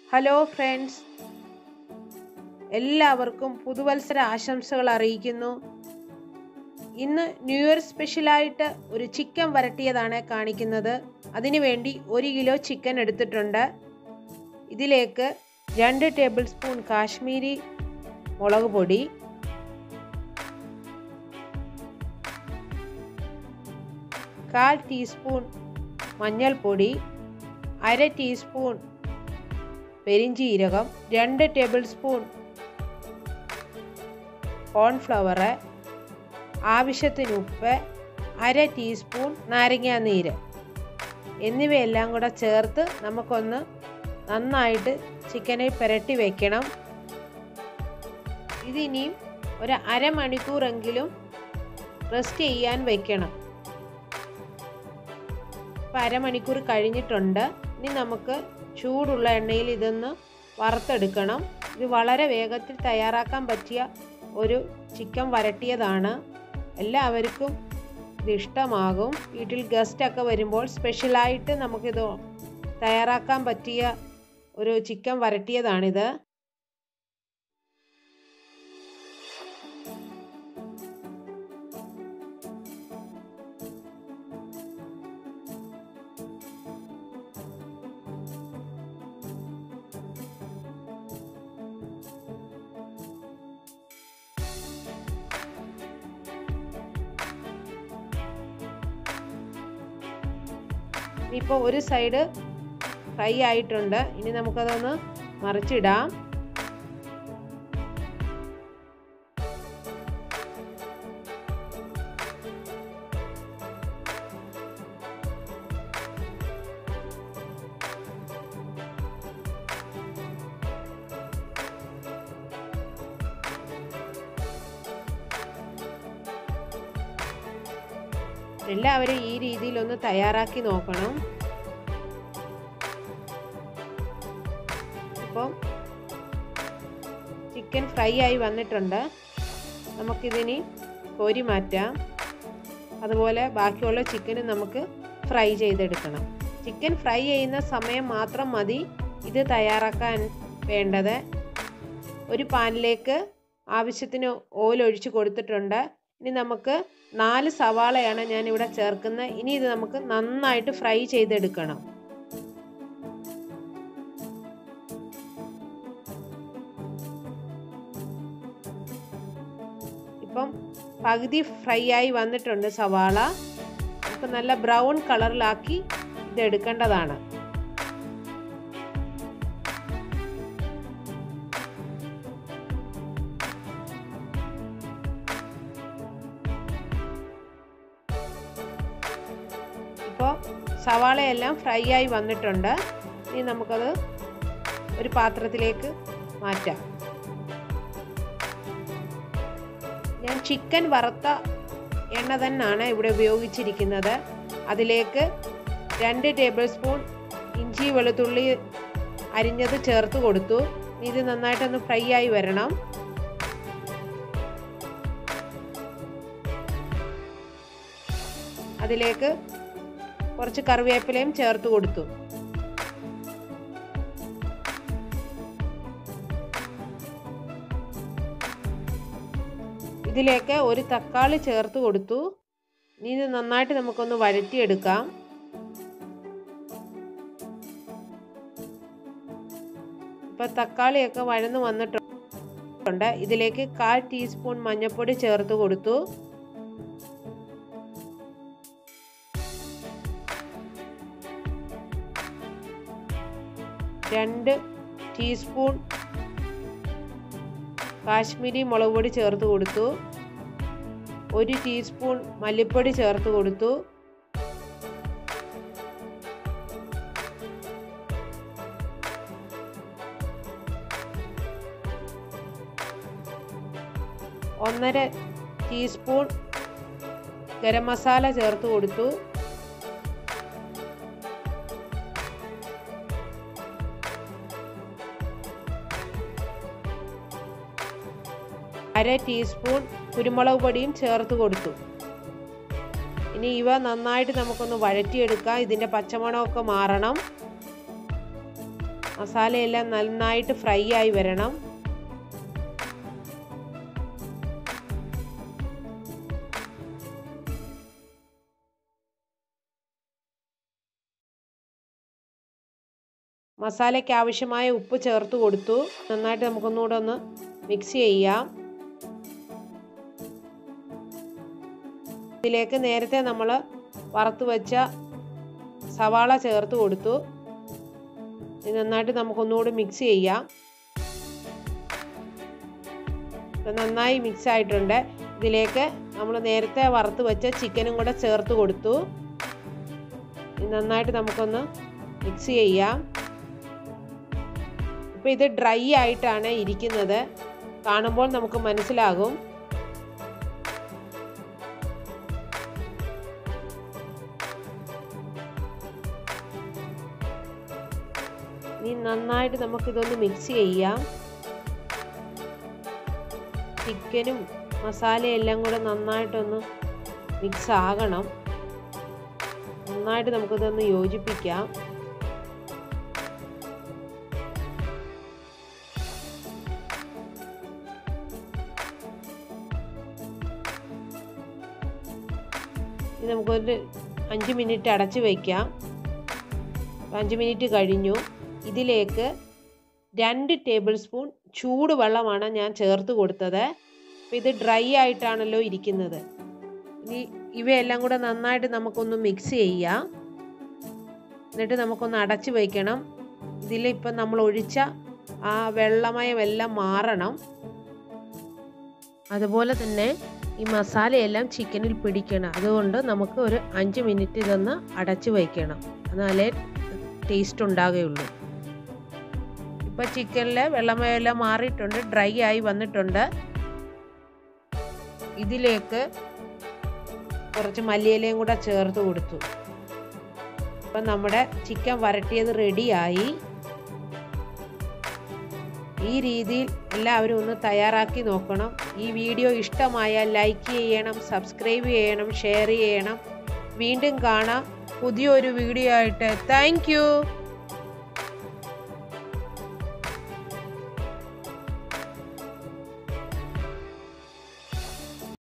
hello friends എല്ലാവർക്കും പുതുവത്സര ആശംസകൾ അറിയിക്കുന്നു ഇന്ന് ന്യൂ ഇയർ സ്പെഷ്യലായിട്ട് ഒരു ചിക്കൻ വരട്ടിയതാണ് കാണിക്കുന്നത് അതിനുവേണ്ടി ഒരു കിലോ ചിക്കൻ എടുത്തിട്ടുണ്ട് ഇതിലേക്ക് രണ്ട് ടേബിൾ സ്പൂൺ കാശ്മീരി മുളക് പൊടി കാൽ ടീസ്പൂൺ മഞ്ഞൾപ്പൊടി അര ടീസ്പൂൺ പെരിഞ്ചീരകം രണ്ട് ടേബിൾ സ്പൂൺ കോൺഫ്ലവർ ആവശ്യത്തിന് ഉപ്പ് അര ടീസ്പൂൺ നാരങ്ങാനീര് എന്നിവയെല്ലാം കൂടെ ചേർത്ത് നമുക്കൊന്ന് നന്നായിട്ട് ചിക്കനെ പുരട്ടി വെക്കണം ഇതിനിയും ഒരു അരമണിക്കൂറെങ്കിലും റെസ്റ്റ് ചെയ്യാൻ വെക്കണം ഇപ്പം അരമണിക്കൂർ കഴിഞ്ഞിട്ടുണ്ട് ഇനി നമുക്ക് ചൂടുള്ള എണ്ണയിൽ ഇതൊന്ന് വറുത്തെടുക്കണം ഇത് വളരെ വേഗത്തിൽ തയ്യാറാക്കാൻ പറ്റിയ ഒരു ചിക്കൻ വരട്ടിയതാണ് എല്ലാവർക്കും ഇത് ഇഷ്ടമാകും വീട്ടിൽ ഗസ്റ്റൊക്കെ വരുമ്പോൾ സ്പെഷ്യലായിട്ട് നമുക്കിത് തയ്യാറാക്കാൻ പറ്റിയ ഒരു ചിക്കൻ വരട്ടിയതാണിത് ഇപ്പോൾ ഒരു സൈഡ് ഫ്രൈ ആയിട്ടുണ്ട് ഇനി നമുക്കതൊന്ന് മറിച്ചിടാം എല്ലാവരും ഈ രീതിയിൽ ഒന്ന് തയ്യാറാക്കി നോക്കണം ഇപ്പം ചിക്കൻ ഫ്രൈ ആയി വന്നിട്ടുണ്ട് നമുക്കിതിനി കോരി മാറ്റാം അതുപോലെ ബാക്കിയുള്ള ചിക്കനും നമുക്ക് ഫ്രൈ ചെയ്തെടുക്കണം ചിക്കൻ ഫ്രൈ ചെയ്യുന്ന സമയം മാത്രം മതി ഇത് തയ്യാറാക്കാൻ വേണ്ടത് ഒരു പാനിലേക്ക് ആവശ്യത്തിന് ഓയിൽ ഒഴിച്ച് കൊടുത്തിട്ടുണ്ട് ഇനി നമുക്ക് നാല് സവാളയാണ് ഞാൻ ഇവിടെ ചേർക്കുന്നത് ഇനി ഇത് നമുക്ക് നന്നായിട്ട് ഫ്രൈ ചെയ്തെടുക്കണം ഇപ്പം പകുതി ഫ്രൈ ആയി വന്നിട്ടുണ്ട് സവാള നമുക്ക് നല്ല ബ്രൗൺ കളറിലാക്കി ഇത് എടുക്കേണ്ടതാണ് ഇപ്പോൾ സവാളയെല്ലാം ഫ്രൈ ആയി വന്നിട്ടുണ്ട് ഇനി നമുക്കത് ഒരു പാത്രത്തിലേക്ക് മാറ്റാം ഞാൻ ചിക്കൻ വറുത്ത എണ്ണ തന്നെയാണ് ഇവിടെ ഉപയോഗിച്ചിരിക്കുന്നത് അതിലേക്ക് രണ്ട് ടേബിൾ സ്പൂൺ ഇഞ്ചി വെളുത്തുള്ളി അരിഞ്ഞത് ചേർത്ത് കൊടുത്തു ഇത് നന്നായിട്ടൊന്ന് ഫ്രൈ ആയി വരണം അതിലേക്ക് കുറച്ച് കറിവേപ്പിലയും ചേർത്ത് കൊടുത്തു ഇതിലേക്ക് ഒരു തക്കാളി ചേർത്ത് കൊടുത്തു ഇനി ഇത് നന്നായിട്ട് നമുക്കൊന്ന് വഴറ്റിയെടുക്കാം ഇപ്പൊ തക്കാളിയൊക്കെ വഴന്ന് വന്നിട്ടുണ്ട് ഇതിലേക്ക് കാൽ ടീസ്പൂൺ മഞ്ഞൾപ്പൊടി ചേർത്ത് കൊടുത്തു രണ്ട് ടീസ്പൂൺ കാശ്മീരി മുളക് പൊടി ചേർത്ത് കൊടുത്തു ഒരു ടീസ്പൂൺ മല്ലിപ്പൊടി ചേർത്ത് കൊടുത്തു ഒന്നര ടീസ്പൂൺ ഗരം മസാല ചേർത്ത് കൊടുത്തു അര ടീസ്പൂൺ കുരുമുളക് പൊടിയും ചേർത്ത് കൊടുത്തു ഇനി ഇവ നന്നായിട്ട് നമുക്കൊന്ന് വഴറ്റിയെടുക്കാം ഇതിൻ്റെ പച്ചമണമൊക്കെ മാറണം മസാലയെല്ലാം നന്നായിട്ട് ഫ്രൈ ആയി വരണം മസാലയ്ക്ക് ആവശ്യമായ ഉപ്പ് ചേർത്ത് കൊടുത്തു നന്നായിട്ട് നമുക്കൊന്നുകൂടെ ഒന്ന് മിക്സ് ചെയ്യാം ഇതിലേക്ക് നേരത്തെ നമ്മൾ വറുത്ത് വെച്ച സവാള ചേർത്ത് കൊടുത്തു ഇത് നന്നായിട്ട് നമുക്കൊന്നുകൂടി മിക്സ് ചെയ്യാം ഇപ്പം നന്നായി മിക്സ് ആയിട്ടുണ്ട് ഇതിലേക്ക് നമ്മൾ നേരത്തെ വറുത്ത് വെച്ച ചിക്കനും കൂടെ ചേർത്ത് കൊടുത്തു ഇത് നന്നായിട്ട് നമുക്കൊന്ന് മിക്സ് ചെയ്യാം ഇപ്പോൾ ഇത് ഡ്രൈ ആയിട്ടാണ് ഇരിക്കുന്നത് കാണുമ്പോൾ നമുക്ക് മനസ്സിലാകും ഇനി നന്നായിട്ട് നമുക്കിതൊന്ന് മിക്സ് ചെയ്യാം ചിക്കനും മസാലയെല്ലാം കൂടെ നന്നായിട്ടൊന്ന് മിക്സ് ആകണം നന്നായിട്ട് നമുക്കിതൊന്ന് യോജിപ്പിക്കാം ഇത് നമുക്കൊരു അഞ്ച് മിനിറ്റ് അടച്ച് വയ്ക്കാം അഞ്ച് മിനിറ്റ് കഴിഞ്ഞു ഇതിലേക്ക് രണ്ട് ടേബിൾ സ്പൂൺ ചൂടുവെള്ളമാണ് ഞാൻ ചേർത്ത് കൊടുത്തത് അപ്പോൾ ഇത് ഡ്രൈ ആയിട്ടാണല്ലോ ഇരിക്കുന്നത് ഇനി ഇവയെല്ലാം കൂടെ നന്നായിട്ട് നമുക്കൊന്ന് മിക്സ് ചെയ്യാം എന്നിട്ട് നമുക്കൊന്ന് അടച്ച് വയ്ക്കണം ഇതിലിപ്പം നമ്മൾ ഒഴിച്ച ആ വെള്ളമയമെല്ലാം മാറണം അതുപോലെ തന്നെ ഈ മസാലയെല്ലാം ചിക്കനിൽ പിടിക്കണം അതുകൊണ്ട് നമുക്ക് ഒരു അഞ്ച് മിനിറ്റ് ഇതൊന്ന് അടച്ച് വയ്ക്കണം എന്നാലേ ടേസ്റ്റ് ഉണ്ടാകുകയുള്ളൂ ഇപ്പോൾ ചിക്കനിൽ വെള്ളമയെല്ലാം മാറിയിട്ടുണ്ട് ഡ്രൈ ആയി വന്നിട്ടുണ്ട് ഇതിലേക്ക് കുറച്ച് മല്ലിയിലയും കൂടെ ചേർത്ത് കൊടുത്തു അപ്പം നമ്മുടെ ചിക്കൻ വരട്ടിയത് റെഡിയായി ഈ രീതിയിൽ എല്ലാവരും ഒന്ന് തയ്യാറാക്കി നോക്കണം ഈ വീഡിയോ ഇഷ്ടമായാൽ ലൈക്ക് ചെയ്യണം സബ്സ്ക്രൈബ് ചെയ്യണം ഷെയർ ചെയ്യണം വീണ്ടും കാണാം പുതിയൊരു വീഡിയോ ആയിട്ട് താങ്ക്